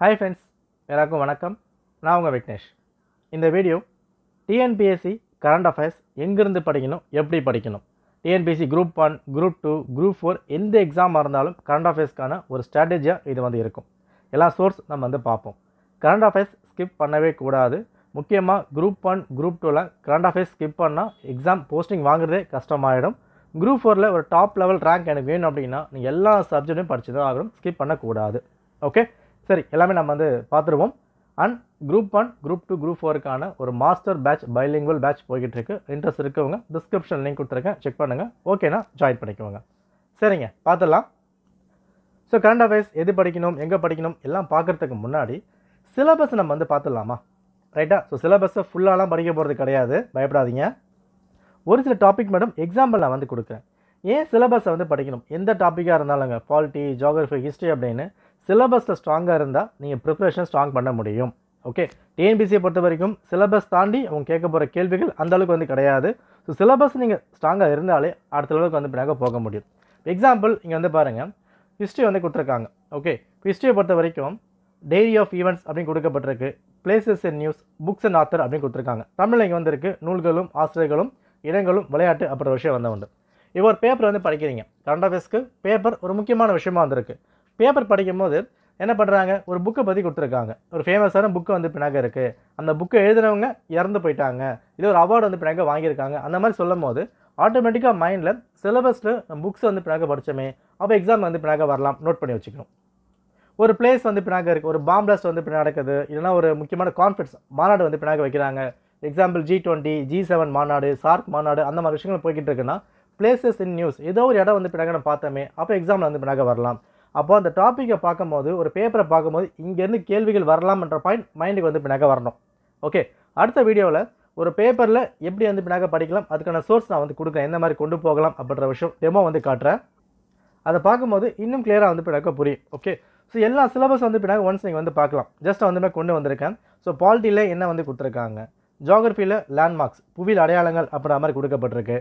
hi friends எல்லாருக்கும் வணக்கம் நான் உங்கள் விக்னேஷ் இந்த வீடியோ டிஎன்பிஎஸ்சி கரண்ட் அஃபேர்ஸ் எங்கேருந்து படிக்கணும் எப்படி படிக்கணும் TNPSC group one group two group four எந்த எக்ஸாமாக இருந்தாலும் கரண்ட் அஃபேர்ஸ்க்கான ஒரு ஸ்ட்ராட்டஜியாக இது வந்து இருக்கும் எல்லா சோர்ஸ் நம்ம வந்து பார்ப்போம் கரண்ட் அஃபேர்ஸ் ஸ்கிப் பண்ணவே கூடாது முக்கியமாக குரூப் ஒன் குரூப் டூவில் கரண்ட் அஃபேர்ஸ் ஸ்கிப் பண்ணால் எக்ஸாம் போஸ்டிங் வாங்குறதே கஷ்டமாயிடும் குரூப் ஃபோரில் ஒரு டாப் லெவல் ரேங்க் எனக்கு வேணும் அப்படின்னா நீங்கள் எல்லா சப்ஜெக்ட்டும் படிச்சு தான் ஆகணும் ஸ்கிப் பண்ணக்கூடாது ஓகே சரி எல்லாமே நம்ம வந்து பார்த்துருவோம் and group one group two group ஃபோருக்கான ஒரு மாஸ்டர் பேட்ச் பைலிங்குவல் பேட்ச் போய்கிட்டு இருக்கு இன்ட்ரெஸ்ட் இருக்கவங்க டிஸ்கிரிப்ஷன் லிங்க் கொடுத்துருக்கேன் செக் பண்ணுங்கள் ஓகேனா ஜாயின் பண்ணிக்கோங்க சரிங்க பார்த்துடலாம் ஸோ கரண்ட் அஃபேர்ஸ் எது படிக்கணும் எங்கே படிக்கணும் எல்லாம் பார்க்குறதுக்கு முன்னாடி சிலபஸ் நம்ம வந்து பார்த்துடலாமா ரைட்டா ஸோ சிலபஸை ஃபுல்லாலாம் படிக்க போகிறது கிடையாது பயப்படாதீங்க ஒரு சில டாபிக் மேடம் எக்ஸாம்பிள் நான் வந்து கொடுக்குறேன் ஏன் சிலபஸை வந்து படிக்கணும் எந்த டாப்பிக்காக இருந்தாலுங்க பாலிட்டி ஜியாகிரஃபி ஹிஸ்ட்ரி அப்படின்னு சிலபஸில் ஸ்ட்ராங்காக இருந்தால் நீங்கள் ப்ரிப்பரேஷன் ஸ்ட்ராங் பண்ண முடியும் ஓகே டிஎன்பிசியை பொறுத்த வரைக்கும் சிலபஸ் தாண்டி அவங்க கேட்க போகிற கேள்விகள் அந்த அளவுக்கு வந்து கிடையாது ஸோ சிலபஸ் நீங்கள் ஸ்ட்ராங்காக இருந்தாலே அடுத்த அளவுக்கு வந்து பின்னாக போக முடியும் எக்ஸாம்பிள் இங்கே வந்து பாருங்கள் ஹிஸ்ட்ரி வந்து கொடுத்துருக்காங்க ஓகே ஹிஸ்ட்ரியை பொறுத்த வரைக்கும் டெய்ரி ஆஃப் ஈவெண்ட்ஸ் அப்படின்னு கொடுக்கப்பட்டிருக்கு places in news books and author அப்படின்னு கொடுத்துருக்காங்க தமிழில் இங்கே வந்திருக்கு நூல்களும் ஆசிரியர்களும் இடங்களும் விளையாட்டு அப்படின்ற விஷயம் வந்து உண்டு இப்போ ஒரு பேப்பர் வந்து படிக்கிறீங்க கரண்ட் அஃபேர்ஸ்க்கு பேப்பர் ஒரு முக்கியமான விஷயமா வந்திருக்கு பேப்பர் படிக்கும் போது என்ன பண்ணுறாங்க ஒரு புக்கை பற்றி கொடுத்துருக்காங்க ஒரு ஃபேமஸான புக்கு வந்து பின்னாக இருக்குது அந்த புக்கை எழுதினவங்க இறந்து போயிட்டாங்க இது ஒரு அவார்டு வந்து பின்னாக வாங்கியிருக்காங்க அந்த மாதிரி சொல்லும் போது ஆட்டோமேட்டிக்காக மைண்டில் சிலபஸில் புக்ஸ் வந்து பின்னாக படித்தோமே அப்போ எக்ஸாம் வந்து பின்னாக வரலாம் நோட் பண்ணி வச்சுக்கணும் ஒரு பிளேஸ் வந்து பின்னாக இருக்குது ஒரு பாம் பிளாஸ்ட் வந்து பின்னாடி நடக்குது இல்லைனா ஒரு முக்கியமான கான்ஃபரன்ஸ் மாநாடு வந்து பின்னாக வைக்கிறாங்க example G twenty G seven மாநாடு சார்க் மாநாடு அந்த மாதிரி விஷயங்கள் போய்கிட்டு இருக்குன்னா பிளேசஸ் இன் நியூஸ் ஏதோ ஒரு இடம் வந்து பின்னாக நம்ம பார்த்தோமே அப்போ எக்ஸாமில் வந்து பின்னாக வரலாம் அப்போ அந்த டாப்பிக்கை பார்க்கும்போது ஒரு பேப்பரை பார்க்கும்போது இங்கேருந்து கேள்விகள் வரலாம்ன்ற பாயிண்ட் மைண்டுக்கு வந்து பின்னாக வரணும் ஓகே அடுத்த வீடியோவில் ஒரு பேப்பரில் எப்படி வந்து பின்னாக படிக்கலாம் அதுக்கான சோர்ஸ் நான் வந்து கொடுக்குறேன் எந்த மாதிரி கொண்டு போகலாம் அப்படின்ற விஷயம் டெமோ வந்து காட்டுறேன் அதை பார்க்கும்போது இன்னும் கிளியராக வந்து பின்னாக்க புரியும் ஓகே ஸோ எல்லா சிலபஸ் வந்து பின்னாக ஒன்ஸ் நீங்கள் வந்து பார்க்கலாம் ஜஸ்ட் வந்து கொண்டு வந்திருக்கேன் ஸோ பாலிட்டியில் என்ன வந்து கொடுத்துருக்காங்க ஜாகிரஃபியில் லேண்ட்மார்க்ஸ் புவியில் அடையாளங்கள் அப்படின்ற மாதிரி கொடுக்கப்பட்டிருக்கு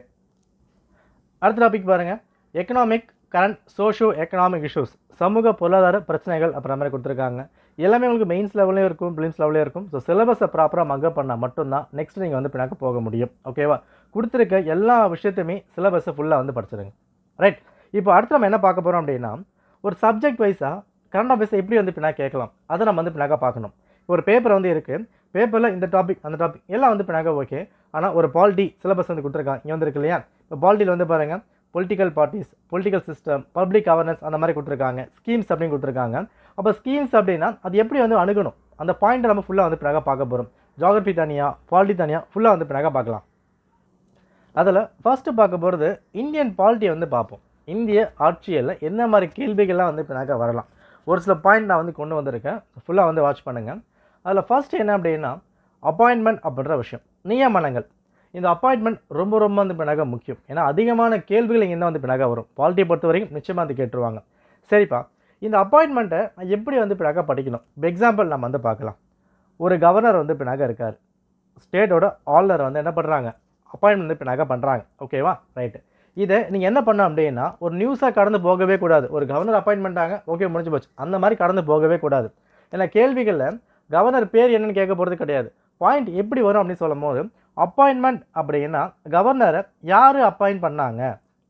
அடுத்த டாபிக் பாருங்கள் economic current socio economic issues சமூக பொருளாதார பிரச்சனைகள் அப்புறம் மாதிரி கொடுத்துருக்காங்க எல்லாமே உங்களுக்கு மெயின்ஸ் லெவலையும் இருக்கும் பிலிம்ஸ் லெவலையும் இருக்கும் ஸோ சிலபஸை ப்ராப்பராக மக பண்ணால் மட்டும்தான் நெக்ஸ்ட் நீங்கள் வந்து பின்னாக்க போக முடியும் ஓகேவா கொடுத்துருக்க எல்லா விஷயத்தையுமே சிலபஸை ஃபுல்லாக வந்து படிச்சிருங்க ரைட் இப்போ அடுத்து நம்ம என்ன பார்க்க போகிறோம் அப்படின்னா ஒரு சப்ஜெக்ட் வைஸாக கரண்ட் அஃபேர்ஸை எப்படி வந்து பின்னாக கேட்கலாம் அதை நம்ம வந்து பின்னாக்க பார்க்கணும் ஒரு பேப்பர் வந்து இருக்குது பேப்பரில் இந்த டாபிக் அந்த டாபிக் எல்லாம் வந்து பின்னாக்க ஓகே ஆனால் ஒரு பாலிட்டி சிலபஸ் வந்து கொடுத்துருக்காங்க இங்கே வந்து இருக்கு இல்லையா இப்போ பாலிட்டியில் வந்து பாருங்கள் political parties political system public awareness அந்த மாதிரி கொடுத்துருக்காங்க ஸ்கீம்ஸ் அப்படின்னு கொடுத்துருக்காங்க அப்போ ஸ்கீம்ஸ் அப்படின்னா அது எப்படி வந்து அணுகணும் அந்த பாயிண்ட்டை நம்ம ஃபுல்லாக வந்து பின்னாக பார்க்க போகிறோம் ஜாகிரபி தனியாக பாலிட்டி தனியாக ஃபுல்லாக வந்து பின்னாக பார்க்கலாம் அதில் ஃபஸ்ட்டு பார்க்க போகிறது இந்தியன் பாலிட்டியை வந்து பார்ப்போம் இந்திய ஆட்சியில் என்ன மாதிரி கேள்விகள்லாம் வந்து பின்னாக்க வரலாம் ஒரு சில பாயிண்ட் நான் வந்து கொண்டு வந்திருக்கேன் ஃபுல்லாக வந்து வாட்ச் பண்ணுங்கள் அதில் ஃபஸ்ட் என்ன அப்படின்னா அப்பாயின்மெண்ட் அப்படின்ற விஷயம் நியமனங்கள் இந்த அப்பாயின்மெண்ட் ரொம்ப ரொம்ப வந்து பின்னாக முக்கியம் ஏன்னா அதிகமான கேள்விகள் இங்கே வந்து பின்னாக வரும் பாலிட்டியை பொறுத்த வரைக்கும் நிச்சயமாக வந்து கேட்டுருவாங்க சரிப்பா இந்த அப்பாயின்மெண்ட்டை நான் எப்படி வந்து பின்னாக படிக்கணும் இப்போ எக்ஸாம்பிள் நம்ம வந்து பார்க்கலாம் ஒரு கவர்னர் வந்து பின்னாக இருக்கார் ஸ்டேட்டோட ஆளுநர் வந்து என்ன பண்ணுறாங்க அப்பாயின்மெண்ட் வந்து பின்னாக பண்ணுறாங்க ஓகேவா ரைட்டு இதை நீங்கள் என்ன பண்ண அப்படின்னா ஒரு நியூஸாக கடந்து போகவே கூடாது ஒரு கவர்னர் அப்பாயின்ட் பண்ணிட்டாங்க ஓகே முடிஞ்சு போச்சு அந்த மாதிரி கடந்து போகவே கூடாது ஏன்னா கேள்விகளில் கவர்னர் பேர் என்னன்னு கேட்க போகிறது கிடையாது பாயிண்ட் எப்படி வரும் அப்படின்னு சொல்லும் போது அப்பாயின்மெண்ட் அப்படின்னா கவர்னரை யார் அப்பாயிண்ட் பண்ணாங்க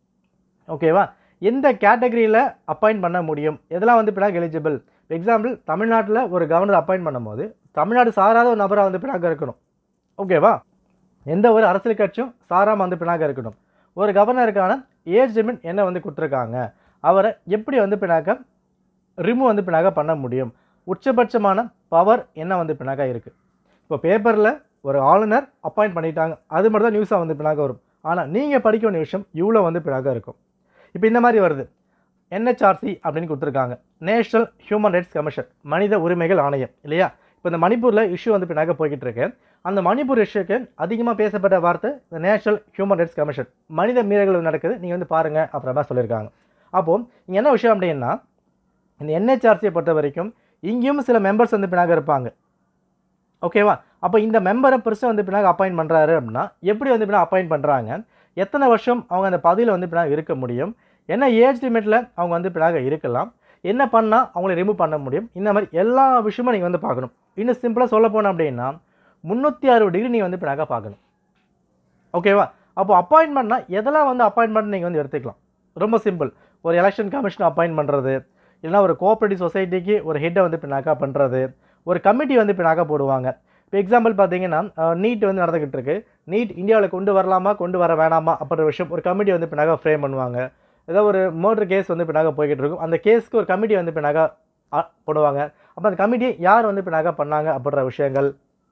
ஓகேவா எந்த கேட்டகரியில் அப்பாயிண்ட் பண்ண முடியும் எதெல்லாம் வந்து பின்னாக எலிஜிபிள் எக்ஸாம்பிள் தமிழ்நாட்டில் ஒரு கவர்னர் அப்பாயிண்ட் பண்ணும்போது தமிழ்நாடு சாராத ஒரு நபராக வந்து பின்னாக இருக்கணும் ஓகேவா எந்த ஒரு அரசியல் கட்சியும் சாராமல் வந்து பின்னாக இருக்கணும் ஒரு கவர்னருக்கான ஏஜ் லிமிட் என்ன வந்து கொடுத்துருக்காங்க அவரை எப்படி வந்து பின்னாக்க ரிமூவ் வந்து பின்னாக பண்ண முடியும் உச்சபட்சமான பவர் என்ன வந்து பின்னாக இருக்குது இப்போ பேப்பரில் ஒரு ஆளுநர் அப்பாயிண்ட் பண்ணிட்டாங்க அது மட்டும் தான் நியூஸாக வந்து பின்னாக வரும் ஆனால் நீங்கள் படிக்க வேண்டிய விஷயம் இவ்வளோ வந்து பின்னாக இருக்கும் இப்போ இந்த மாதிரி வருது என்ஹெச்ஆர்சி அப்படின்னு கொடுத்துருக்காங்க நேஷனல் ஹியூமன் ரைட்ஸ் கமிஷன் மனித உரிமைகள் ஆணையம் இல்லையா இப்போ இந்த மணிப்பூரில் இஷ்யூ வந்து பின்னாக போய்கிட்டு இருக்கு அந்த மணிப்பூர் இஷ்யூக்கு அதிகமாக பேசப்பட்ட வார்த்தை இந்த நேஷனல் ஹியூமன் ரைட்ஸ் கமிஷன் மனித மீறல்கள் நடக்குது நீங்கள் வந்து பாருங்கள் அப்புறமா சொல்லியிருக்காங்க அப்போது இங்கே என்ன விஷயம் அப்படின்னா இந்த என்ஹெச்ஆர்சியை பொறுத்த வரைக்கும் இங்கேயும் சில மெம்பர்ஸ் வந்து பின்னாக இருப்பாங்க ஓகேவா அப்போ இந்த மெம்பரை பெருசாக வந்து பின்னாக அப்பாயிண்ட் பண்ணுறாரு அப்படின்னா எப்படி வந்து பின்னாக அப்பாயிண்ட் பண்ணுறாங்க எத்தனை வருஷம் அவங்க அந்த பதவியில் வந்து பின்னாக இருக்க முடியும் என்ன ஏஜ் லிமிட்டில் அவங்க வந்து பின்னாக இருக்கலாம் என்ன பண்ணால் அவங்கள ரிமூவ் பண்ண முடியும் இந்த மாதிரி எல்லா விஷயமும் நீங்கள் வந்து பார்க்கணும் இன்னும் சிம்பிளாக சொல்ல போனோம் அப்படின்னா முந்நூற்றி அறுபது டிகிரி நீங்கள் வந்து இப்போ நகை பார்க்கணும் ஓகேவா அப்போ அப்பாயின்மெண்ட்னா எதெல்லாம் வந்து அப்பாயின்மெண்ட் நீங்கள் வந்து எடுத்துக்கலாம் ரொம்ப சிம்பிள் ஒரு எலெக்ஷன் கமிஷன் அப்பாயின்ட் பண்ணுறது இல்லைனா ஒரு கோஆப்ரேட்டிவ் சொசைட்டிக்கு ஒரு ஹெட்டை வந்து இப்போ நாக்கா பண்ணுறது ஒரு கமிட்டி வந்து இப்போ நாக்கா போடுவாங்க இப்போ எக்ஸாம்பிள் பார்த்தீங்கன்னா நீட் வந்து நடந்துக்கிட்டு இருக்கு நீட் இந்தியாவில் கொண்டு வரலாமா கொண்டு வர வேணாமா அப்படின்ற விஷயம் ஒரு கமிட்டி வந்து இப்போ நாக்கா ஃப்ரேம் பண்ணுவாங்க ஏதோ ஒரு மர்டர் கேஸ் வந்து இப்போ நாக்கா போய்கிட்டு இருக்கும் அந்த கேஸ்க்கு ஒரு கமிட்டி வந்து இப்போ நாக்கா போடுவாங்க அப்போ அந்த கமிட்டி யார் வந்து இப்போ நாக்கா பண்ணாங்க அப்படின்ற விஷயங்கள்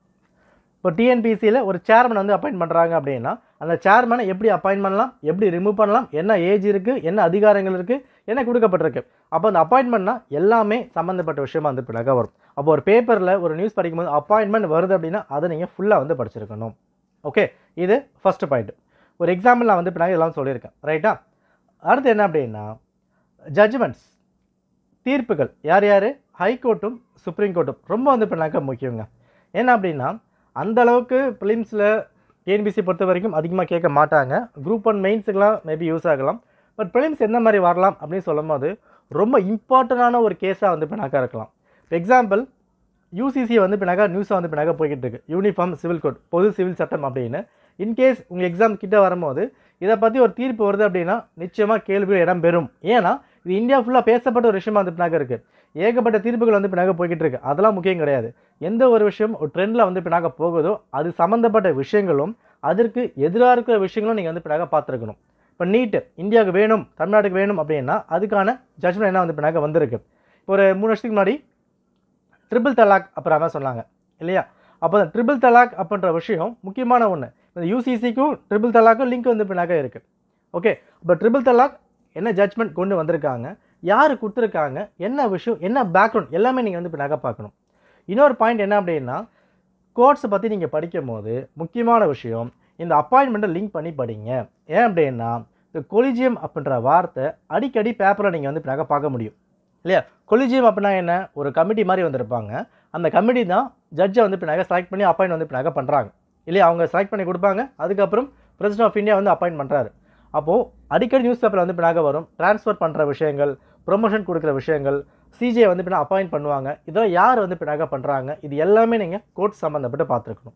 இப்போ டிஎன்பிசியில் ஒரு சேர்மன் வந்து அப்பாயின்ட் பண்ணுறாங்க அப்படின்னா அந்த சேர்மனை எப்படி அப்பாயின்ட் பண்ணலாம் எப்படி ரிமூவ் பண்ணலாம் என்ன ஏஜ் இருக்குது என்ன அதிகாரங்கள் இருக்குது என்ன கொடுக்கப்பட்டிருக்கு அப்போ அந்த அப்பாயின்மெண்ட்னா எல்லாமே சம்மந்தப்பட்ட விஷயமா வந்து பிறகு வரும் அப்போ ஒரு பேப்பரில் ஒரு நியூஸ் படிக்கும்போது அப்பாயின்மெண்ட் வருது அப்படின்னா அதை நீங்கள் ஃபுல்லாக வந்து படிச்சிருக்கணும் ஓகே இது ஃபஸ்ட்டு பாயிண்ட் ஒரு எக்ஸாம்பிள் நான் வந்து பின்னாடி எல்லாம் சொல்லியிருக்கேன் ரைட்டா அடுத்து என்ன அப்படின்னா ஜட்ஜ்மெண்ட்ஸ் தீர்ப்புகள் யார் யார் ஹைகோர்ட்டும் சுப்ரீம் கோர்ட்டும் ரொம்ப வந்து பின்னாக்க முக்கியங்க என்ன அப்படின்னா அந்த அளவுக்கு ஃபிலிம்ஸில் டிஎன்பிசி பொறுத்த வரைக்கும் அதிகமாக கேட்க மாட்டாங்க குரூப் ஒன் மெயின்ஸுக்கெலாம் மேபி யூஸ் ஆகலாம் பட் ஃபிலிம்ஸ் எந்த மாதிரி வரலாம் அப்படின்னு சொல்லும் போது ரொம்ப இம்பார்ட்டண்டான ஒரு கேஸாக வந்து பின்னாக்கா இருக்கலாம் எக்ஸாம்பிள் யூசிசி வந்து பின்னாக்கா நியூஸாக வந்து பின்னாக்கா போய்கிட்டு இருக்கு யூனிஃபார்ம் சிவில் கோட் பொது சிவில் சட்டம் அப்படின்னு இன்கேஸ் உங்கள் எக்ஸாம் கிட்ட வரும்போது இதை பற்றி ஒரு தீர்ப்பு வருது அப்படின்னா நிச்சயமாக கேள்விகள் இடம் பெறும் ஏன்னா இது இந்தியா ஃபுல்லாக பேசப்பட்ட ஒரு விஷயமா வந்து பின்னாக்க இருக்குது ஏகப்பட்ட தீர்ப்புகள் வந்து பின்னாக்க போய்கிட்டு இருக்கு அதெல்லாம் முக்கியம் கிடையாது எந்த ஒரு விஷயம் ஒரு ட்ரெண்டில் வந்து பின்னாக்க போகுதோ அது சம்மந்தப்பட்ட விஷயங்களும் அதற்கு எதிராக இருக்கிற விஷயங்களும் நீங்கள் வந்து பின்னாக்க பார்த்துருக்கணும் இப்போ நீட்டு இந்தியாவுக்கு வேணும் தமிழ்நாட்டுக்கு வேணும் அப்படின்னா அதுக்கான ஜட்ஜ்மெண்ட் என்ன வந்து பின்னாக்க வந்திருக்கு ஒரு மூணு வருஷத்துக்கு முன்னாடி ட்ரிபிள் தலாக் அப்புறமா சொன்னாங்க இல்லையா அப்போ அந்த ட்ரிபிள் தலாக் அப்படின்ற விஷயம் முக்கியமான ஒன்று இந்த யூசிசிக்கும் ட்ரிபிள் தலாக்கும் லிங்க் வந்து பின்னாக்க இருக்குது ஓகே இப்போ ட்ரிபிள் தலாக் என்ன ஜட்ஜ்மெண்ட் கொண்டு வந்திருக்காங்க யார் கொடுத்துருக்காங்க என்ன விஷயம் என்ன பேக்ரவுண்ட் எல்லாமே நீங்கள் வந்து பின்னாக்க பார்க்கணும் இன்னொரு பாயிண்ட் என்ன அப்படின்னா கோர்ட்ஸை பற்றி நீங்கள் படிக்கும் போது முக்கியமான விஷயம் இந்த அப்பாயின்மெண்ட்டை லிங்க் பண்ணி படிங்க ஏன் அப்படின்னா இந்த கொலிஜியம் அப்படின்ற வார்த்தை அடிக்கடி பேப்பரில் நீங்கள் வந்து பின்னாக்க பார்க்க முடியும் இல்லையா கொலிஜியம் அப்படின்னா என்ன ஒரு கமிட்டி மாதிரி வந்திருப்பாங்க அந்த கமிட்டி தான் ஜட்ஜை வந்து பின்னாக்க செலக்ட் பண்ணி அப்பாயிண்ட் வந்து பின்னாக்க பண்ணுறாங்க இல்லையா அவங்க செலக்ட் பண்ணி கொடுப்பாங்க அதுக்கப்புறம் பிரசிடென்ட் ஆஃப் இந்தியா வந்து அப்பாயிண்ட் பண்ணுறாரு அப்போது அடிக்கடி நியூஸ் பேப்பரில் வந்து பின்னாக்க வரும் ட்ரான்ஸ்ஃபர் பண்ணுற விஷயங்கள் ப்ரொமோஷன் கொடுக்குற விஷயங்கள் சிஜே வந்து பின்னா அப்பாயிண்ட் பண்ணுவாங்க இதெல்லாம் யார் வந்து பின்னாக்க பண்ணுறாங்க இது எல்லாமே நீங்கள் கோர்ட் சம்மந்தப்பட்டு பார்த்துருக்கணும்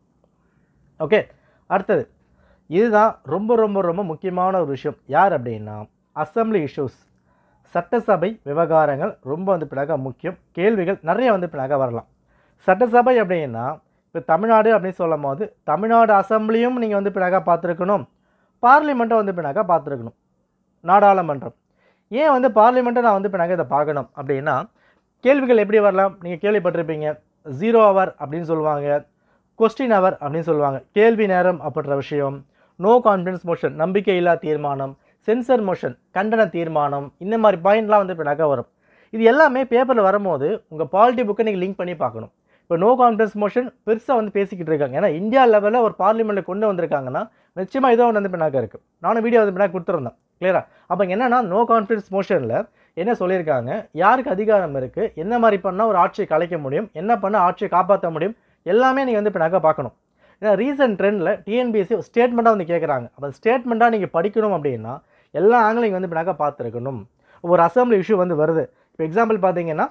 ஓகே அடுத்தது இதுதான் ரொம்ப ரொம்ப ரொம்ப முக்கியமான ஒரு விஷயம் யார் அப்படின்னா அசம்பிளி இஷ்யூஸ் சட்டசபை விவகாரங்கள் ரொம்ப வந்து பின்னாக்க முக்கியம் கேள்விகள் நிறைய வந்து பின்னாக்க வரலாம் சட்டசபை அப்படின்னா இப்போ தமிழ்நாடு அப்படின்னு சொல்லும் போது தமிழ்நாடு அசம்பிளியும் நீங்கள் வந்து பின்னாக்க பார்த்துருக்கணும் பார்லிமெண்ட்டை வந்து பின்னாக்க பார்த்துருக்கணும் நாடாளுமன்றம் ஏன் வந்து பார்லிமெண்ட்டை நான் வந்து பின்னாக்க இதை பார்க்கணும் அப்படின்னா கேள்விகள் எப்படி வரலாம் நீங்கள் கேள்விப்பட்டிருப்பீங்க ஜீரோ ஹவர் அப்படின்னு சொல்லுவாங்க கொஸ்டின் ஹவர் அப்படின்னு சொல்லுவாங்க கேள்வி நேரம் அப்படின்ற விஷயம் நோ கான்ஃபிடன்ஸ் மோஷன் நம்பிக்கையில்லா தீர்மானம் சென்சர் மோஷன் கண்டன தீர்மானம் இந்த மாதிரி பாயிண்ட்லாம் வந்து பின்னாக்க வரும் இது எல்லாமே பேப்பரில் வரும்போது உங்கள் பாலிட்டி புக்கை நீங்கள் லிங்க் பண்ணி பார்க்கணும் இப்போ நோ கான்ஃபிடன்ஸ் மோஷன் பெருசாக வந்து பேசிக்கிட்டு இருக்காங்க ஏன்னா இந்தியா லெவலில் ஒரு பார்லிமெண்ட்டில் கொண்டு வந்திருக்காங்கன்னா நிச்சயமாக இதோ ஒன்று வந்து பின்னாக்க இருக்குது நானும் வீடியோ வந்து பின்னாக்க கொடுத்துருந்தேன் கிளியரா அப்போ என்னன்னா நோ கான்ஃபிடன்ஸ் மோஷனில் என்ன சொல்லியிருக்காங்க யாருக்கு அதிகாரம் இருக்குது என்ன மாதிரி பண்ணால் ஒரு ஆட்சியை கலைக்க முடியும் என்ன பண்ணால் ஆட்சியை காப்பாற்ற முடியும் எல்லாமே நீங்கள் வந்து பின்னாக்க பார்க்கணும் ஏன்னா ரீசன்ட் ட்ரெண்டில் டிஎன்பிஎஸ்சி ஸ்டேட்மெண்ட்டாக வந்து கேட்குறாங்க அப்போ ஸ்டேட்மெண்ட்டாக நீங்கள் படிக்கணும் அப்படின்னா எல்லா ஆங்கிலையும் வந்து பின்னாக்க பார்த்துருக்கணும் ஒரு அசம்பிளி இஷ்யூ வந்து வருது இப்போ எக்ஸாம்பிள் பார்த்தீங்கன்னா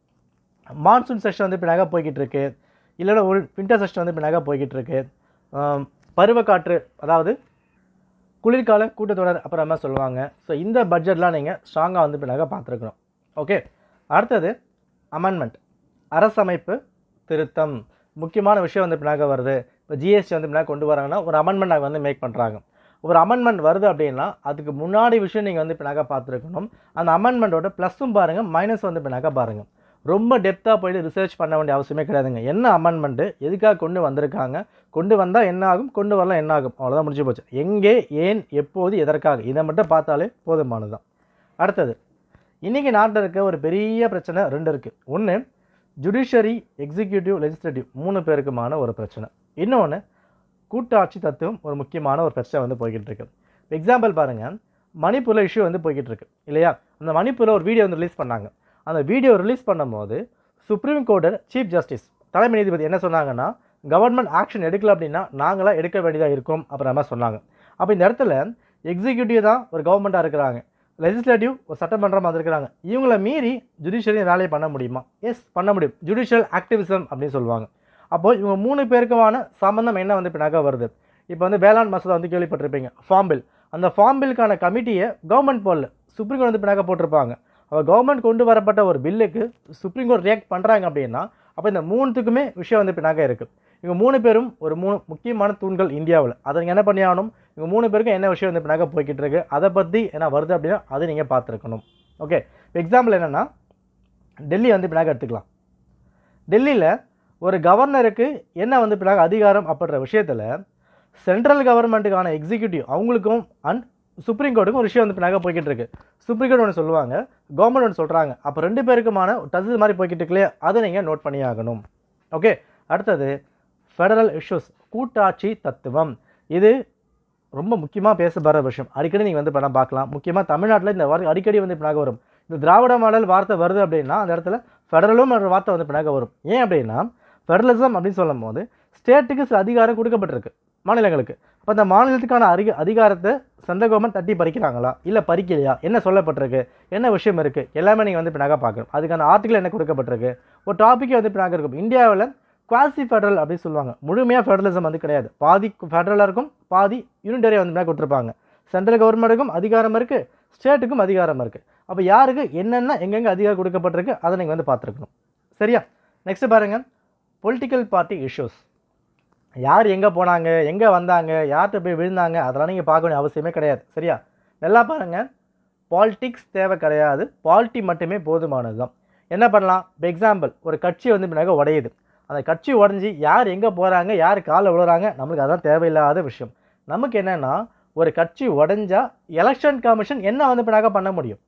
மான்சூன் செஷன் வந்து பின்னாக போய்கிட்டு இருக்கு இல்லைன்னா ஒரு வின்டர் செஷன் வந்து பின்னாக போய்கிட்டு இருக்கு ஆம், பருவக்காற்று அதாவது குளிர்கால கூட்டத்தொடர் அப்புறமா சொல்லுவாங்க ஸோ இந்த பட்ஜெட்லாம் நீங்கள் ஸ்ட்ராங்காக வந்து பின்னாக பார்த்துருக்கணும் ஓகே அடுத்தது அமெண்ட்மெண்ட் அரசமைப்பு திருத்தம் முக்கியமான விஷயம் வந்து பின்னாக வருது இப்போ ஜிஎஸ்டி வந்து பின்னாக கொண்டு வராங்கன்னா ஒரு அமெண்ட்மெண்ட் வந்து மேக் பண்ணுறாங்க ஒரு அமெண்ட்மெண்ட் வருது அப்படின்னா அதுக்கு முன்னாடி விஷயம் நீங்கள் வந்து பின்னாக பார்த்துருக்கணும் அந்த அமெண்ட்மெண்ட்டோட ப்ளஸ்ஸும் பாருங்கள் மைனஸ் வந்து பின்னாக பாருங்கள் ரொம்ப டெப்த்தாக போயிட்டு ரிசர்ச் பண்ண வேண்டிய அவசியமே கிடையாதுங்க என்ன அமெண்ட்மெண்ட்டு எதுக்காக கொண்டு வந்திருக்காங்க கொண்டு வந்தால் என்ன ஆகும் கொண்டு வரலாம் என்ன ஆகும் அவ்வளோதான் முடிஞ்சு போச்சு எங்கே ஏன் எப்போது எதற்காக இதை மட்டும் பார்த்தாலே போதுமானது தான் அடுத்தது இன்றைக்கி நாட்டில் இருக்க ஒரு பெரிய பிரச்சனை ரெண்டு இருக்குது ஒன்று ஜுடிஷரி எக்ஸிக்யூட்டிவ் லெஜிஸ்லேட்டிவ் மூணு பேருக்குமான ஒரு பிரச்சனை இன்னொன்று கூட்டாட்சி தத்துவம் ஒரு முக்கியமான ஒரு பிரச்சனை வந்து போய்கிட்டு இருக்கு எக்ஸாம்பிள் பாருங்கள் மணிப்பூரில் இஷ்யூ வந்து போய்கிட்டு இருக்கு இல்லையா அந்த மணிப்பூரில் ஒரு வீடியோ வந்து ரிலீஸ் பண்ணாங்க அந்த வீடியோ ரிலீஸ் பண்ணும்போது சுப்ரீம் கோர்ட்டர் சீஃப் ஜஸ்டிஸ் தலைமை நீதிபதி என்ன சொன்னாங்கன்னா கவர்மெண்ட் ஆக்ஷன் எடுக்கல அப்படின்னா நாங்களாம் எடுக்க வேண்டியதாக இருக்கும் அப்புறமா சொன்னாங்க அப்போ இந்த இடத்துல எக்ஸிக்யூட்டிவ் தான் ஒரு கவர்மெண்ட்டாக இருக்கிறாங்க லெஜிஸ்லேட்டிவ் ஒரு சட்டமன்றம் வந்திருக்கிறாங்க இவங்கள மீறி ஜுடிஷியரி வேலையை பண்ண முடியுமா எஸ் பண்ண முடியும் ஜுடிஷியல் ஆக்டிவிசம் அப்படின்னு சொல்லுவாங்க அப்போ இவங்க மூணு பேருக்குமான சம்மந்தம் என்ன வந்து பின்னாக வருது இப்போ வந்து வேளாண் மசோதா வந்து கேள்விப்பட்டிருப்பீங்க ஃபார்ம் பில் அந்த ஃபார்ம் பில்லுக்கான கமிட்டியை கவர்மெண்ட் போடல சுப்ரீம் கோர்ட் வந்து பின்னாக போட்டிருப்பாங்க அப்போ கவர்மெண்ட் கொண்டு வரப்பட்ட ஒரு பில்லுக்கு சுப்ரீம் கோர்ட் ரியாக்ட் பண்ணுறாங்க அப்படின்னா அப்போ இந்த மூணுத்துக்குமே விஷயம் வந்து பின்னாக இருக்குது இவங்க மூணு பேரும் ஒரு மூணு முக்கியமான தூண்கள் இந்தியாவில் அதை நீங்கள் என்ன பண்ணி ஆகணும் இவங்க மூணு பேருக்கும் என்ன விஷயம் வந்து பின்னாக போய்கிட்டு இருக்கு அதை பற்றி என்ன வருது அப்படின்னா அதை நீங்கள் பார்த்துருக்கணும் ஓகே எக்ஸாம்பிள் என்னென்னா டெல்லி வந்து பின்னாக எடுத்துக்கலாம் டெல்லியில் ஒரு கவர்னருக்கு என்ன வந்து பின்னாக அதிகாரம் அப்படின்ற விஷயத்தில் சென்ட்ரல் கவர்மெண்ட்டுக்கான எக்ஸிக்யூட்டிவ் அவங்களுக்கும் அண்ட் சுப்ரீம் கோர்ட்டுக்கும் ஒரு விஷயம் வந்து பின்னாக போய்கிட்டு இருக்கு சுப்ரீம் கோர்ட் ஒன்று சொல்லுவாங்க கவர்மெண்ட் ஒன்று சொல்கிறாங்க அப்போ ரெண்டு பேருக்குமான டச் மாதிரி போய்கிட்டு இருக்குல்லையே அதை நீங்கள் நோட் பண்ணி ஆகணும் ஓகே அடுத்தது ஃபெடரல் இஷ்யூஸ் கூட்டாட்சி தத்துவம் இது ரொம்ப முக்கியமாக பேசப்படுற விஷயம் அடிக்கடி நீங்கள் வந்து படம் பார்க்கலாம் முக்கியமாக தமிழ்நாட்டில் இந்த வார்த்தை அடிக்கடி வந்து பின்னாக வரும் இந்த திராவிட மாடல் வார்த்தை வருது அப்படின்னா அந்த இடத்துல ஃபெடரலும் என்ற வார்த்தை வந்து பின்னாக வரும் ஏன் அப்படின்னா ஃபெடரலிசம் அப்படின்னு சொல்லும் போது ஸ்டேட்டுக்கு சில அதிகாரம் கொடுக்கப்பட்டிருக்கு மாநிலங்களுக்கு அப்போ அந்த மாநிலத்துக்கான அதிக அதிகாரத்தை சென்ட்ரல் கவர்மெண்ட் தட்டி பறிக்கிறாங்களா இல்லை பறிக்கலையா என்ன சொல்லப்பட்டிருக்கு என்ன விஷயம் இருக்குது எல்லாமே நீங்கள் வந்து பின்னாக பார்க்கணும் அதுக்கான ஆர்டிகல் என்ன கொடுக்கப்பட்டிருக்கு ஒரு டாப்பிக்கே வந்து பின்னாக இருக்கும் இந்தியாவில் குவாசி ஃபெடரல் அப்படின்னு சொல்லுவாங்க முழுமையாக ஃபெடரலிசம் வந்து கிடையாது பாதி ஃபெடரலாக இருக்கும் பாதி யூனிட்டரியாக வந்து பின்னாக கொடுத்துருப்பாங்க சென்ட்ரல் கவர்மெண்ட்டுக்கும் அதிகாரம் இருக்குது ஸ்டேட்டுக்கும் அதிகாரம் இருக்குது அப்போ யாருக்கு என்னென்ன எங்கெங்கே அதிகாரம் கொடுக்கப்பட்டிருக்கு அதை நீங்கள் வந்து பார்த்துருக்கணும் சரியா நெக்ஸ்ட் பாருங்கள் பொலிட்டிக்கல் பார்ட்டி இஷ்யூஸ் யார் எங்கே போனாங்க எங்கே வந்தாங்க யார்கிட்ட போய் விழுந்தாங்க அதெல்லாம் நீங்கள் பார்க்க வேண்டிய அவசியமே கிடையாது சரியா நல்லா பாருங்கள் பாலிட்டிக்ஸ் தேவை கிடையாது பாலிட்டி மட்டுமே போதுமானது தான் என்ன பண்ணலாம் இப்போ எக்ஸாம்பிள் ஒரு கட்சி வந்து பின்னாக உடையுது அந்த கட்சி உடஞ்சி யார் எங்கே போகிறாங்க யார் காலை விழுறாங்க நம்மளுக்கு அதான் தேவையில்லாத விஷயம் நமக்கு என்னென்னா ஒரு கட்சி உடஞ்சா எலெக்ஷன் கமிஷன் என்ன வந்து பின்னாக பண்ண முடியும்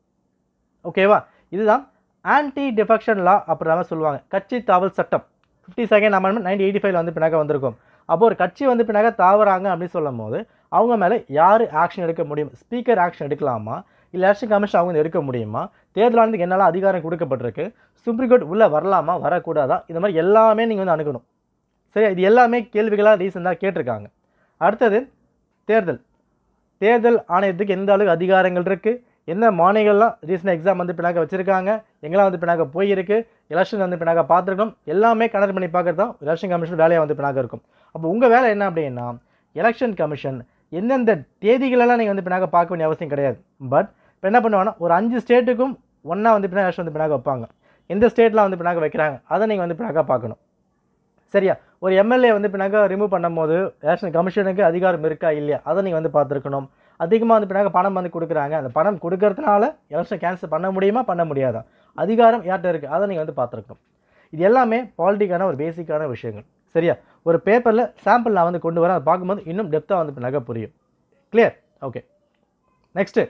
ஓகேவா இதுதான் ஆன்டி டிஃபெக்ஷன் லா அப்படின்ற சொல்லுவாங்க கட்சி தாவல் சட்டம் fifty second amendment nineteen eighty ஃபைவ்ல வந்து பின்னாக வந்திருக்கும் அப்போ ஒரு கட்சி வந்து பின்னாக தாவறாங்க அப்படின்னு சொல்லும் போது அவங்க மேலே யார் ஆக்ஷன் எடுக்க முடியும் ஸ்பீக்கர் ஆக்ஷன் எடுக்கலாமா இல்லை எலெக்ஷன் கமிஷன் அவங்க வந்து எடுக்க முடியுமா தேர்தல் ஆணையத்துக்கு என்னெல்லாம் அதிகாரம் கொடுக்கப்பட்டிருக்கு சுப்ரீம் கோர்ட் உள்ளே வரலாமா வரக்கூடாதா இந்த மாதிரி எல்லாமே நீங்கள் வந்து அணுகணும் சரி இது எல்லாமே கேள்விகளாக ரீசெண்டாக கேட்டிருக்காங்க அடுத்தது தேர்தல் தேர்தல் ஆணையத்துக்கு எந்த அளவுக்கு அதிகாரங்கள் இருக்குது என்ன மாநிலங்கள்லாம் ரீசெண்டாக எக்ஸாம் வந்து பின்னாக வச்சுருக்காங்க எங்கெல்லாம் வந்து பின்னாக போயிருக்கு எலெக்ஷன் வந்து பின்னாக பார்த்துருக்கோம் எல்லாமே கனெக்ட் பண்ணி பார்க்குறது தான் எலெக்ஷன் கமிஷன் வேலையாக வந்து பின்னாக இருக்கும் அப்போ உங்கள் வேலை என்ன அப்படின்னா எலெக்ஷன் கமிஷன் எந்தெந்த தேதிகளெல்லாம் நீங்கள் வந்து பின்னாக பார்க்க வேண்டிய அவசியம் கிடையாது பட் இப்போ என்ன பண்ணுவாங்கன்னா ஒரு அஞ்சு ஸ்டேட்டுக்கும் ஒன்றா வந்து பின்னாக எலெக்ஷன் வந்து பின்னாக வைப்பாங்க எந்த ஸ்டேட்லாம் வந்து பின்னாக வைக்கிறாங்க அதை நீங்கள் வந்து பின்னாக பார்க்கணும் சரியா ஒரு எம்எல்ஏ வந்து பின்னாக ரிமூவ் பண்ணும்போது எலெக்ஷன் கமிஷனுக்கு அதிகாரம் இருக்கா இல்லையா அதை நீங்கள் வந்து பார்த்துருக்கணும் அதிகமாக வந்து பின்னாக பணம் வந்து கொடுக்குறாங்க அந்த பணம் கொடுக்கறதுனால எலெக்ஷன் கேன்சல் பண்ண முடியுமா பண்ண முடியாதா அதிகாரம் யார்கிட்ட இருக்குது அதை நீங்கள் வந்து பார்த்துருக்கணும் இது எல்லாமே பாலிட்டிக்கான ஒரு பேசிக்கான விஷயங்கள் சரியா ஒரு பேப்பரில் சாம்பிள் நான் வந்து கொண்டு வரேன் அதை பார்க்கும்போது இன்னும் டெப்த்தாக வந்து பின்னாக புரியும் கிளியர் ஓகே நெக்ஸ்ட்டு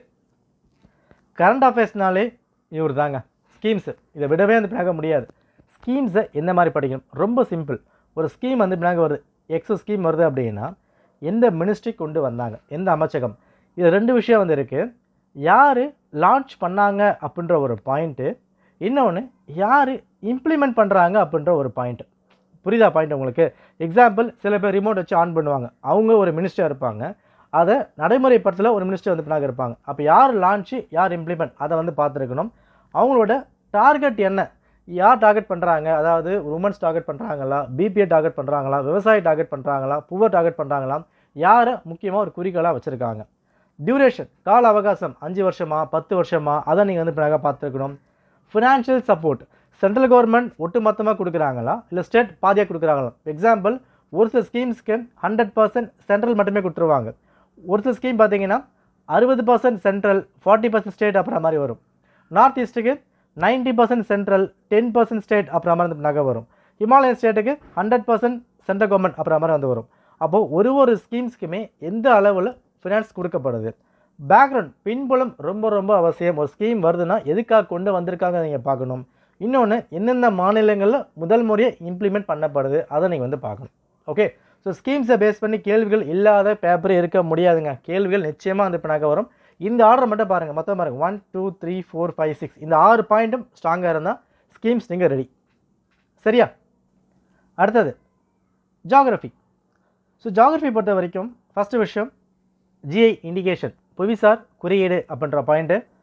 கரண்ட் அஃபேர்ஸ்னாலே இவர் தாங்க ஸ்கீம்ஸு இதை விடவே வந்து பின்னாக முடியாது ஸ்கீம்ஸை எந்த மாதிரி படிக்கணும் ரொம்ப சிம்பிள் ஒரு ஸ்கீம் வந்து பின்னாக வருது எக்ஸோ ஸ்கீம் வருது அப்படின்னா எந்த மினிஸ்ட்ரி கொண்டு வந்தாங்க எந்த அமைச்சகம் இது ரெண்டு விஷயம் வந்து இருக்குது யார் லான்ச் பண்ணாங்க அப்படின்ற ஒரு பாயிண்ட்டு இன்னொன்று யார் இம்ப்ளிமெண்ட் பண்ணுறாங்க அப்படின்ற ஒரு பாயிண்ட் புரியுதா பாயிண்ட் உங்களுக்கு எக்ஸாம்பிள் சில பேர் ரிமோட் வச்சு ஆன் பண்ணுவாங்க அவங்க ஒரு மினிஸ்டர் இருப்பாங்க அதை நடைமுறைப்படுத்தல ஒரு மினிஸ்டர் வந்து பின்னாக இருப்பாங்க அப்போ யார் லான்ச்சு யார் இம்ப்ளிமெண்ட் அதை வந்து பார்த்துருக்கணும் அவங்களோட டார்கெட் என்ன யார் டார்கெட் பண்ணுறாங்க அதாவது உமன்ஸ் டார்கெட் பண்ணுறாங்களா பிபிஏ டார்கெட் பண்ணுறாங்களா விவசாயி டார்கெட் பண்ணுறாங்களா புவர் டார்கெட் பண்ணுறாங்களா யாரை முக்கியமாக ஒரு குறிக்கோளாக வச்சுருக்காங்க டியூரேஷன் கால அவகாசம் அஞ்சு வருஷமா பத்து வருஷமா அதை நீங்கள் வந்து பின்னாக பார்த்துருக்கணும் ஃபினான்ஷியல் சப்போர்ட் சென்ட்ரல் கவர்மெண்ட் ஒட்டு மொத்தமாக கொடுக்குறாங்களா இல்லை ஸ்டேட் பாதியாக கொடுக்குறாங்களா எக்ஸாம்பிள் ஒரு சில ஸ்கீம்ஸ்க்கு ஹண்ட்ரட் பர்சன்ட் சென்ட்ரல் மட்டுமே கொடுத்துருவாங்க ஒரு சில ஸ்கீம் பார்த்தீங்கன்னா அறுபது percent central forty percent state அப்புறம் மாதிரி வரும் நார்த் ஈஸ்ட்டுக்கு ninety percent central ten percent state அப்புறம் மாதிரி வந்து நகை வரும் ஹிமாலயன் ஸ்டேட்டுக்கு ஹண்ட்ரட் பர்சன்ட் சென்ட்ரல் கவர்மெண்ட் அப்புறம் மாதிரி வந்து வரும் அப்போது ஒரு ஒரு ஸ்கீம்ஸ்க்குமே எந்த அளவில் ஃபினான்ஸ் கொடுக்கப்படுது பேக்ரவுண்ட் பின்புலம் ரொம்ப ரொம்ப அவசியம் ஒரு ஸ்கீம் வருதுன்னா எதுக்காக கொண்டு வந்திருக்காங்க நீங்கள் பார்க்கணும் இன்னொன்று எந்தெந்த மாநிலங்களில் முதல் முறையாக இம்ப்ளிமெண்ட் பண்ணப்படுது அதை நீங்கள் வந்து பார்க்கணும் ஓகே ஸோ ஸ்கீம்ஸை பேஸ் பண்ணி கேள்விகள் இல்லாத பேப்பரே இருக்க முடியாதுங்க கேள்விகள் நிச்சயமாக வந்து பின்னாக்க வரும் இந்த ஆர்டர் மட்டும் பாருங்கள் மொத்தம் பாருங்கள் one two three four five six இந்த ஆறு பாயிண்ட்டும் ஸ்ட்ராங்காக இருந்தால் ஸ்கீம்ஸ் நீங்கள் ரெடி சரியா அடுத்தது ஜாகிரஃபி ஸோ ஜாகிரஃபி பொறுத்த வரைக்கும் ஃபஸ்ட்டு விஷயம் ஜிஐ இண்டிகேஷன் புவிசார் குறியீடு அப்படின்ற பாயிண்ட்டு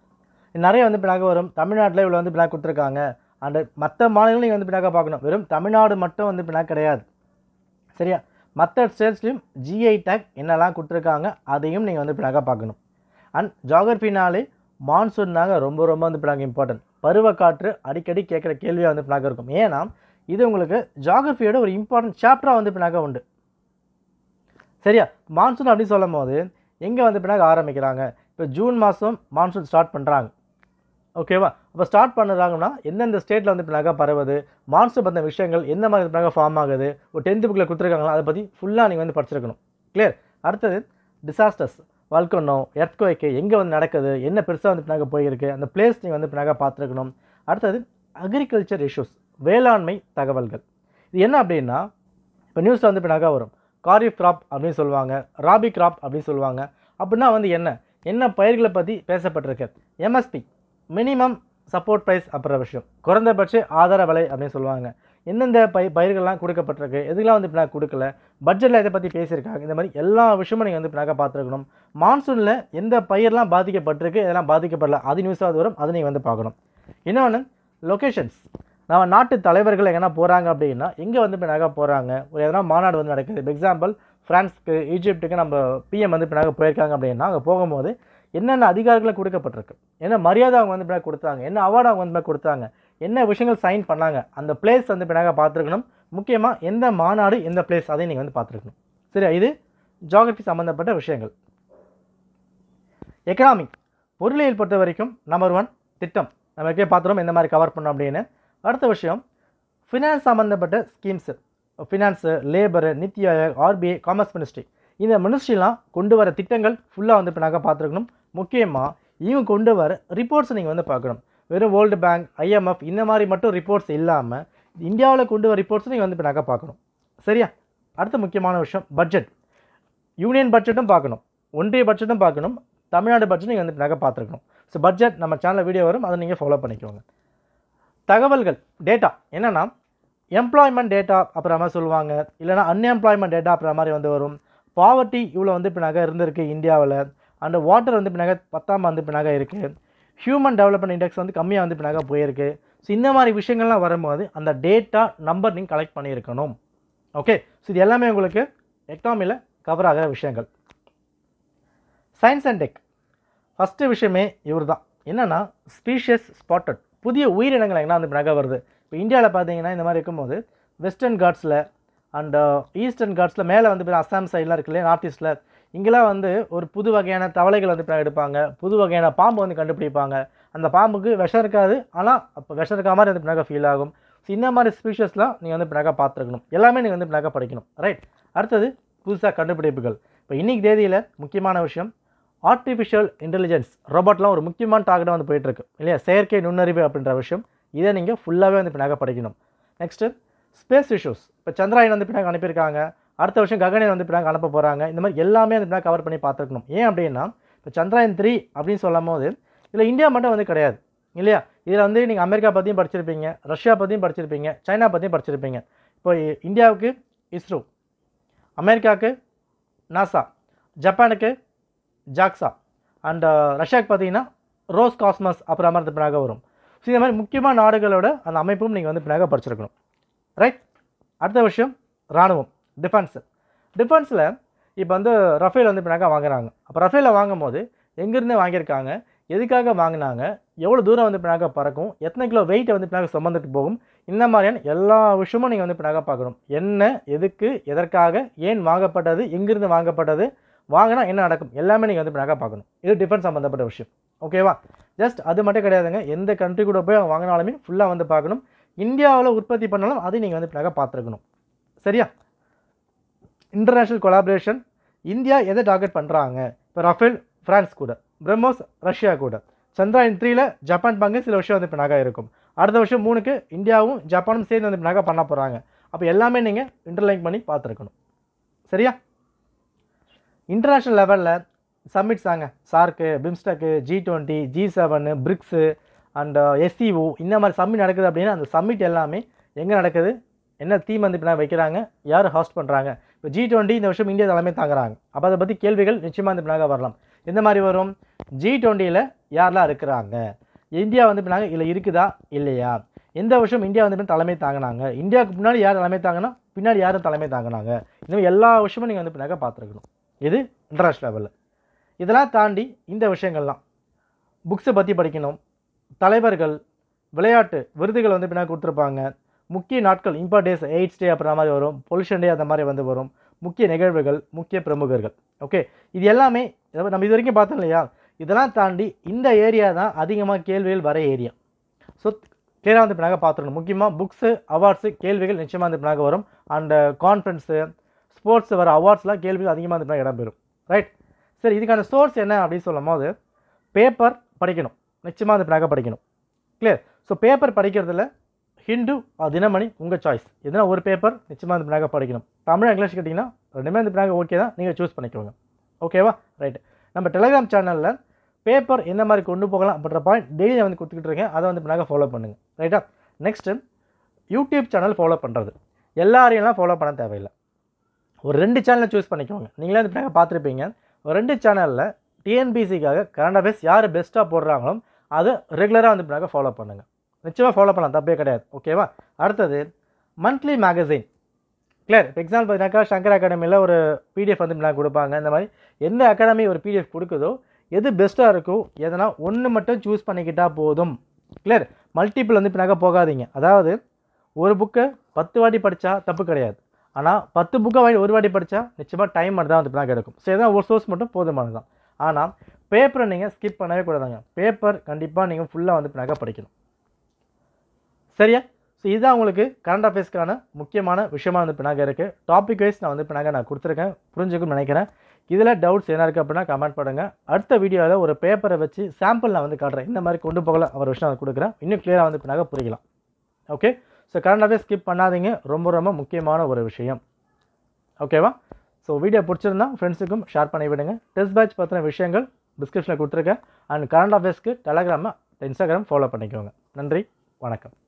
நிறைய வந்து பின்னாக வரும் தமிழ்நாட்டில் இவ்வளோ வந்து பின்னாக கொடுத்துருக்காங்க அண்ட் மற்ற மாநிலங்களும் நீங்கள் வந்து பின்னாக பார்க்கணும் வெறும் தமிழ்நாடு மட்டும் வந்து பின்னாக கிடையாது சரியா மற்ற ஸ்டேட்ஸ்லையும் ஜிஐ டேக் என்னெல்லாம் கொடுத்துருக்காங்க அதையும் நீங்கள் வந்து பின்னாக பார்க்கணும் அண்ட் ஜாகிரஃபினாலே மான்சூன் தாங்க ரொம்ப ரொம்ப வந்து பின்னாங்க இம்பார்ட்டன்ட் பருவக்காற்று அடிக்கடி கேட்குற கேள்வியாக வந்து பின்னாக இருக்கும் ஏன்னா இது உங்களுக்கு ஜாகிரஃபியோட ஒரு இம்பார்ட்டன்ட் சாப்டராக வந்து பின்னாக உண்டு சரியா மான்சூன் அப்படின்னு சொல்லும் போது எங்கே வந்து பின்னாக ஆரம்பிக்கிறாங்க இப்போ ஜூன் மாதம் மான்சூன் ஸ்டார்ட் பண்ணுறாங்க ஓகேவா அப்போ ஸ்டார்ட் பண்ணுறாங்கன்னா எந்தெந்த ஸ்டேட்டில் வந்து பின்னாக பரவுது மான்சூன் பற்றின விஷயங்கள் எந்த மாதிரி பின்னாக ஃபார்ம் ஆகுது ஒரு டென்த்து புக்கில் கொடுத்துருக்காங்களா அதை பற்றி ஃபுல்லாக நீங்கள் வந்து படிச்சிருக்கணும் கிளியர் அடுத்தது டிசாஸ்டர்ஸ் வல்கனோ எர்த்குவைக்கு எங்கே வந்து நடக்குது என்ன பெருசாக வந்து பின்னாக போயிருக்கு அந்த பிளேஸ் நீங்கள் வந்து பின்னாக பார்த்துருக்கணும் அடுத்தது அக்ரிகல்ச்சர் இஷ்யூஸ் வேளாண்மை தகவல்கள் இது என்ன அப்படின்னா இப்போ நியூஸில் வந்து பின்னாக வரும் காரிஃப் கிராப் அப்படின்னு சொல்லுவாங்க ராபி கிராப் அப்படின்னு சொல்லுவாங்க அப்படின்னா வந்து என்ன என்ன பயிர்களை பற்றி பேசப்பட்டிருக்கு எம்எஸ்பி மினிமம் சப்போர்ட் ப்ரைஸ் அப்புறம் விஷயம் குறைந்தபட்ச ஆதார விலை அப்படின்னு சொல்லுவாங்க எந்தெந்த பை பயிர்கள்லாம் கொடுக்கப்பட்டிருக்கு எதுக்கெல்லாம் வந்து பின்னாக கொடுக்கல பட்ஜெட்டில் இதை பற்றி பேசியிருக்காங்க இந்த மாதிரி எல்லா விஷயமும் நீங்கள் வந்து பின்னாக பார்த்துருக்கணும் மான்சூனில் எந்த பயிரெலாம் பாதிக்கப்பட்டிருக்கு இதெல்லாம் பாதிக்கப்படல அது நியூஸாக வரும் அதை நீங்கள் வந்து பார்க்கணும் இன்னொன்று லொக்கேஷன்ஸ் நம்ம நாட்டு தலைவர்கள் எங்கன்னா போகிறாங்க அப்படின்னா எங்கே வந்து பின்னாக போகிறாங்க ஒரு எதனா மாநாடு வந்து நடக்குது இப்போ எக்ஸாம்பிள் ஃப்ரான்ஸ்க்கு ஈஜிப்ட்டுக்கு நம்ம பிஎம் வந்து பின்னாக போயிருக்காங்க அப்படின்னா அங்கே போகும்போது என்னென்ன அதிகாரங்களை கொடுக்கப்பட்டிருக்கு என்ன மரியாதை அவங்க வந்து பின்னாக கொடுத்தாங்க என்ன அவார்டு அவங்க வந்து பின்னாக கொடுத்தாங்க என்ன விஷயங்கள் சைன் பண்ணாங்க அந்த பிளேஸ் வந்து பின்னாக பார்த்துருக்கணும் முக்கியமாக எந்த மாநாடு எந்த பிளேஸ் அதையும் நீங்கள் வந்து பார்த்துருக்கணும் சரி இது ஜாகிரபி சம்மந்தப்பட்ட விஷயங்கள் எக்கனாமி பொருளியல் பொறுத்த வரைக்கும் நம்பர் ஒன் திட்டம் நம்ம எப்படியே பார்த்துறோம் எந்த மாதிரி கவர் பண்ணோம் அப்படின்னு அடுத்த விஷயம் ஃபினான்ஸ் சம்மந்தப்பட்ட schemes finance labour Niti Aayog RBI commerce ministry இந்த மினிஸ்ட்ரிலாம் கொண்டு வர திட்டங்கள் ஃபுல்லாக வந்து இப்போ நாங்கள் பார்த்துருக்கணும் முக்கியமாக இவங்க கொண்டு வர ரிப்போர்ட்ஸ் நீங்கள் வந்து பார்க்கணும் வெறும் வேர்ல்டு பேங்க் ஐஎம்எஃப் இந்த மாதிரி மட்டும் ரிப்போர்ட்ஸ் இல்லாமல் இந்தியாவில் கொண்டு வர ரிப்போர்ட்ஸ் நீங்கள் வந்து இப்போ நாங்கள் பார்க்கணும் சரியா அடுத்த முக்கியமான விஷயம் பட்ஜெட் யூனியன் பட்ஜெட்டும் பார்க்கணும் ஒன்றிய பட்ஜெட்டும் பார்க்கணும் தமிழ்நாடு பட்ஜெட் நீங்கள் வந்து நகை பார்த்துருக்கணும் ஸோ பட்ஜெட் நம்ம சேனலில் வீடியோ வரும் அதை நீங்கள் ஃபாலோ பண்ணிக்கோங்க தகவல்கள் டேட்டா என்னென்னா எம்ப்ளாய்மெண்ட் டேட்டா அப்புறமா சொல்லுவாங்க இல்லைனா அன்எம்ப்ளாய்மெண்ட் டேட்டா அப்புறம் மாதிரி வந்து வரும் பாவர்ட்டி இவ்வளோ வந்து பின்னாக இருந்திருக்கு இந்தியாவில் அண்ட் வாட்டர் வந்து பின்னாக பத்தாம் வந்து பின்னாக இருக்குது ஹியூமன் டெவலப்மெண்ட் இண்டெக்ஸ் வந்து கம்மியாக வந்து பின்னாக போயிருக்கு ஸோ இந்த மாதிரி விஷயங்கள்லாம் வரும்போது அந்த டேட்டா நம்பர் நீங்கள் கலெக்ட் பண்ணியிருக்கணும் ஓகே ஸோ இது எல்லாமே உங்களுக்கு எக்கனாமியில் கவர் ஆகிற விஷயங்கள் சயின்ஸ் அண்ட் டெக் ஃபஸ்ட்டு விஷயமே இவர் தான் என்னென்னா ஸ்பீஷியஸ் ஸ்பாட்டட் புதிய உயிரினங்கள் எங்கன்னா வந்து பிறகு வருது இப்போ இந்தியாவில் பார்த்தீங்கன்னா இந்த மாதிரி இருக்கும்போது வெஸ்டர்ன் காட்ஸில் அண்ட் ஈஸ்டர்ன் காட்ஸில் மேலே வந்து பிற அஸ்ஸாம் சைட்லாம் இருக்குல்ல நார்த் ஈஸ்ட்டில் இங்கெல்லாம் வந்து ஒரு புது வகையான தவளைகள் வந்து பிறகு எடுப்பாங்க புது வகையான பாம்பு வந்து கண்டுபிடிப்பாங்க அந்த பாம்புக்கு விஷம் இருக்காது ஆனால் அப்போ விஷம் இருக்க மாதிரி வந்து பிறகு ஃபீல் ஆகும் ஸோ இந்த மாதிரி ஸ்பீஷஸ்லாம் நீங்கள் வந்து பிறகு பார்த்துருக்கணும் எல்லாமே நீங்கள் வந்து பிறகு படிக்கணும் ரைட் அடுத்தது புதுசாக கண்டுபிடிப்புகள் இப்போ இன்னைக்கு தேதியில் முக்கியமான விஷயம் ஆர்டிஃபிஷியல் இன்டெலிஜென்ஸ் ரோபோட்லாம் ஒரு முக்கியமான டார்கெட்டாக வந்து போயிட்டுருக்கு இல்லையா செயற்கை நுண்ணறிவு அப்படின்ற விஷயம் இதை நீங்கள் ஃபுல்லாகவே வந்து பின்னாக படிக்கணும் நெக்ஸ்ட்டு ஸ்பேஸ் இஷ்யூஸ் இப்போ சந்திராயன் வந்து பின்னாக அனுப்பியிருக்காங்க அடுத்த வருஷம் ககனியன் வந்து பின்னாக அனுப்ப போகிறாங்க இந்த மாதிரி எல்லாமே வந்து பின்னாக கவர் பண்ணி பார்த்துருக்கணும் ஏன் அப்படின்னா இப்போ சந்திராயன் த்ரீ அப்படின்னு சொல்லும் போது இதில் இந்தியா மட்டும் வந்து கிடையாது இல்லையா இதில் வந்து நீங்கள் அமெரிக்கா பற்றியும் படிச்சிருப்பீங்க ரஷ்யா பற்றியும் படிச்சிருப்பீங்க சைனா பற்றியும் படிச்சிருப்பீங்க இப்போ இந்தியாவுக்கு இஸ்ரோ அமெரிக்காவுக்கு நாசா ஜப்பானுக்கு ஜாக்ஸா அண்ட் ரஷ்யாவுக்கு பார்த்தீங்கன்னா ரோஸ் காஸ்மஸ் அப்புறம் மாதிரி பின்னாக வரும் ஸோ இந்த மாதிரி முக்கியமான நாடுகளோட அந்த அமைப்பும் நீங்கள் வந்து பின்னாக படிச்சிருக்கணும் ரைட் அடுத்த விஷயம் இராணுவம் டிஃபென்ஸு டிஃபென்ஸில் இப்போ வந்து ரஃபேல் வந்து பின்னாக வாங்குறாங்க அப்போ ரஃபேலில் வாங்கும் போது எங்கேருந்து வாங்கியிருக்காங்க எதுக்காக வாங்கினாங்க எவ்வளோ தூரம் வந்து பின்னாக பறக்கும் எத்தனை கிலோ வெயிட்டை வந்து பின்னாக சுமந்துட்டு போகும் இந்த மாதிரியான எல்லா விஷயமும் நீங்கள் வந்து பின்னாக பார்க்கணும் என்ன எதுக்கு எதற்காக ஏன் வாங்கப்பட்டது எங்கிருந்து வாங்கப்பட்டது வாங்கினா என்ன நடக்கும் எல்லாமே நீங்கள் வந்து பின்னாக பார்க்கணும் இது டிஃபென்ஸ் சம்மந்தப்பட்ட விஷயம் ஓகேவா ஜஸ்ட் அது மட்டும் கிடையாதுங்க எந்த கண்ட்ரி கூட போய் அவங்க வாங்கினாலுமே ஃபுல்லாக வந்து பார்க்கணும் இந்தியாவில் உற்பத்தி பண்ணாலும் அதையும் நீங்கள் வந்து பின்னாக பார்த்துருக்கணும் சரியா இன்டர்நேஷ்னல் கொலாபரேஷன் இந்தியா எதை டார்கெட் பண்ணுறாங்க இப்போ ரஃபேல் ஃப்ரான்ஸ் கூட பிரம்மோஸ் ரஷ்யா கூட சந்திராயன் த்ரீல ஜப்பான் பங்கு சில விஷயம் வந்து பின்னாக இருக்கும் அடுத்த வருஷம் மூணுக்கு இந்தியாவும் ஜப்பானும் சேர்ந்து வந்து பின்னாக பண்ண போகிறாங்க அப்போ எல்லாமே நீங்கள் இன்டர்லைன் பண்ணி பார்த்துருக்கணும் சரியா இன்டர்நேஷ்னல் லெவலில் சம்மிட்ஸ் தாங்க SAARC BIMSTEC G twenty G seven BRICS and SCO இந்த மாதிரி சம்மிட் நடக்குது அப்படின்னா அந்த சம்மிட் எல்லாமே எங்கே நடக்குது என்ன தீம் வந்து இப்போ வைக்கிறாங்க யார் ஹாஸ்ட் பண்ணுறாங்க இப்போ ஜி டுவெண்ட்டி இந்த வருஷம் இந்தியா தலைமை தாங்குறாங்க அப்போ அதை பற்றி கேள்விகள் நிச்சயமாக இந்த பின்னாக வரலாம் எந்த மாதிரி வரும் ஜி டுவெண்ட்டியில் யாரெல்லாம் இருக்கிறாங்க இந்தியா வந்து பின்னாங்க இதில் இருக்குதா இல்லையா எந்த வருஷம் இந்தியா வந்து பின்ன தலைமை தாங்கினாங்க இந்தியாவுக்கு முன்னாடி யார் தலைமை தாங்கினா பின்னாடி யாரும் தலைமை தாங்கினாங்க இந்த மாதிரி எல்லா விஷயமும் நீங்கள் வந்து பின்னாக்க பார்த்துருக்கணும் இது இன்டர்நேஷ்னல் லெவலில் இதெல்லாம் தாண்டி இந்த விஷயங்கள்லாம் புக்ஸை பற்றி படிக்கணும் தலைவர்கள் விளையாட்டு விருதுகள் வந்து பின்னாடி கொடுத்துருப்பாங்க முக்கிய நாட்கள் இம்பார்ட்டேஸ் எய்ட்ஸ் டே அப்புறம் மாதிரி வரும் பொல்யூஷன் டே அந்த மாதிரி வந்து வரும் முக்கிய நிகழ்வுகள் முக்கிய பிரமுகர்கள் ஓகே இது எல்லாமே இதை நம்ம இது வரைக்கும் பார்த்தோம் இல்லையா இதெல்லாம் தாண்டி இந்த ஏரியா தான் அதிகமாக கேள்விகள் வர ஏரியா ஸோ கிளியராக வந்து பின்னாக பார்த்துருக்கணும் முக்கியமாக புக்ஸு அவார்ட்ஸு கேள்விகள் நிச்சயமாக வந்து பின்னாக வரும் அண்ட் கான்ஃபரன்ஸு ஸ்போர்ட்ஸ் வர அவார்ட்ஸ்லாம் கேள்விகள் அதிகமாக வந்து பின்னாக இடம்பெறும் ரைட் சரி இதுக்கான சோர்ஸ் என்ன அப்படின்னு சொல்லும் போது பேப்பர் படிக்கணும் நிச்சயமாக வந்து பின்னாக படிக்கணும் கிளியர் ஸோ பேப்பர் படிக்கிறதுல ஹிந்து ஆர் தினமணி உங்கள் சாய்ஸ் எதுனா ஒரு பேப்பர் நிச்சயமாக வந்து பின்னாக படிக்கணும் தமிழ் இங்கிலீஷ் கேட்டிங்கன்னா ரெண்டுமே வந்து பின்னாக ஓகே தான் நீங்கள் சூஸ் பண்ணிக்கோங்க ஓகேவா ரைட் நம்ம டெலிகிராம் சேனலில் பேப்பர் எந்த மாதிரி கொண்டு போகலாம் அப்படின்ற பாயிண்ட் டெய்லி வந்து கொடுத்துக்கிட்டு இருக்கேன் அதை வந்து பின்னாக ஃபாலோ பண்ணுங்கள் ரைட்டா நெக்ஸ்ட்டு யூடியூப் சேனல் ஃபாலோ பண்ணுறது எல்லாரையும்லாம் ஃபாலோ பண்ண தேவையில்லை ஒரு ரெண்டு சேனலை சூஸ் பண்ணிக்கோங்க நீங்களே வந்து பின்னாக பார்த்துருப்பீங்க ஒரு ரெண்டு சேனலில் டிஎன்பிசிக்காக கரண்ட் அஃபேர்ஸ் யார் பெஸ்ட்டாக போடுறாங்களோ அதை ரெகுலராக வந்து பின்னாக ஃபாலோ பண்ணுங்கள் நிச்சயமாக ஃபாலோ பண்ணலாம் தப்பே கிடையாது ஓகேவா அடுத்தது மந்த்லி மேகசின் கிளியர் இப்போ எக்ஸாம்பிள் பார்த்தீங்கன்னாக்கா சங்கர் அகாடமியில் ஒரு பிடிஎஃப் வந்து நான் கொடுப்பாங்க இந்த மாதிரி எந்த அகாடமி ஒரு பிடிஎஃப் கொடுக்குதோ எது பெஸ்ட்டாக இருக்கோ எதனா ஒன்று மட்டும் சூஸ் பண்ணிக்கிட்டால் போதும் கிளியர் மல்டிபிள் வந்து பின்னாக போகாதீங்க அதாவது ஒரு புக்கை பத்து வாட்டி படித்தா தப்பு கிடையாது ஆனால் பத்து புக்கை வாங்கி ஒரு வாட்டி படித்தா நிச்சயமாக டைம் மட்டும் தான் வந்து பின்னாக எடுக்கும் ஸோ எதாவது ஒரு சோர்ஸ் மட்டும் போதுமானது தான் ஆனால் பேப்பரை நீங்கள் ஸ்கிப் பண்ணவே கூடாதுங்க பேப்பர் கண்டிப்பாக நீங்கள் ஃபுல்லாக வந்து பின்னாக படிக்கணும் சரியா ஸோ இதுதான் உங்களுக்கு கரண்ட் அஃபேர்ஸ்க்கான முக்கியமான விஷயமா வந்து பின்னாக இருக்குது டாபிக் வைஸ் நான் வந்து பின்னாக நான் கொடுத்துருக்கேன் புரிஞ்சுக்கும்னு நினைக்கிறேன் இதில் டவுட்ஸ் என்ன இருக்குது அப்படின்னா கமெண்ட் பண்ணுங்கள் அடுத்த வீடியோவில் ஒரு பேப்பரை வச்சு சாம்பிள் நான் வந்து காட்டுறேன் இந்த மாதிரி கொண்டு போகல அவர் விஷயம் நான் கொடுக்குறேன் இன்னும் கிளியராக வந்து பின்னாக புரியலாம் okay so current affairs skip பண்ணாதீங்க ரொம்ப ரொம்ப முக்கியமான ஒரு விஷயம் ஓகேவா ஸோ வீடியோ பிடிச்சிருந்தா ஃப்ரெண்ட்ஸுக்கும் ஷேர் பண்ணி விடுங்க டெஸ்ட் பேட்ச் பற்றின விஷயங்கள் டிஸ்கிரிப்ஷனில் கொடுத்துருக்கேன் அண்ட் கரண்ட் அஃபேர்ஸ்க்கு டெலகிராமை இன்ஸ்டாகிராம் ஃபாலோ பண்ணிக்கோங்க நன்றி வணக்கம்